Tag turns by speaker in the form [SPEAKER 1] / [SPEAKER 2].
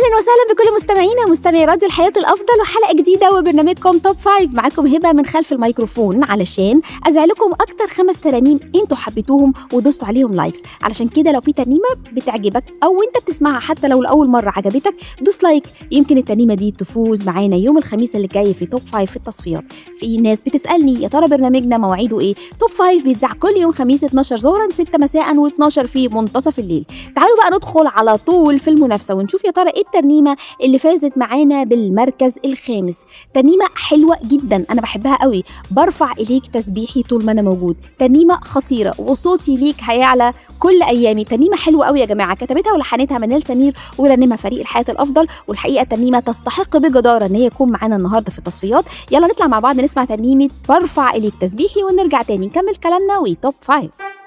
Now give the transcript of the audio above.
[SPEAKER 1] اهلا وسهلا بكل مستمعينا مستمعي راديو الحياه الافضل وحلقه جديده وبرنامجكم توب فايف معاكم هبه من خلف الميكروفون علشان ازع لكم اكتر خمس ترانيم انتوا حبيتوهم ودوستوا عليهم لايكس علشان كده لو في ترنيمه بتعجبك او انت بتسمعها حتى لو لاول مره عجبتك دوس لايك يمكن الترنيمه دي تفوز معانا يوم الخميس اللي جاي في توب فايف في التصفيات في ناس بتسالني يا ترى برنامجنا مواعيده ايه توب فايف بيتذاع كل يوم خميس 12 ظهرا 6 مساء و12 في منتصف الليل تعالوا بقى ندخل على طول في المنافسه ونشوف يا ترى ايه الترنيمه اللي فازت معانا بالمركز الخامس ترنيمه حلوه جدا انا بحبها قوي برفع اليك تسبيحي طول ما انا موجود ترنيمه خطيره وصوتي ليك هيعلى كل ايامي ترنيمه حلوه قوي يا جماعه كتبتها ولحنتها منال سمير ورنمها فريق الحياه الافضل والحقيقه ترنيمه تستحق بجداره ان هي تكون معانا النهارده في التصفيات يلا نطلع مع بعض نسمع ترنيمه برفع اليك تسبيحي ونرجع تاني نكمل كلامنا وتوب فايف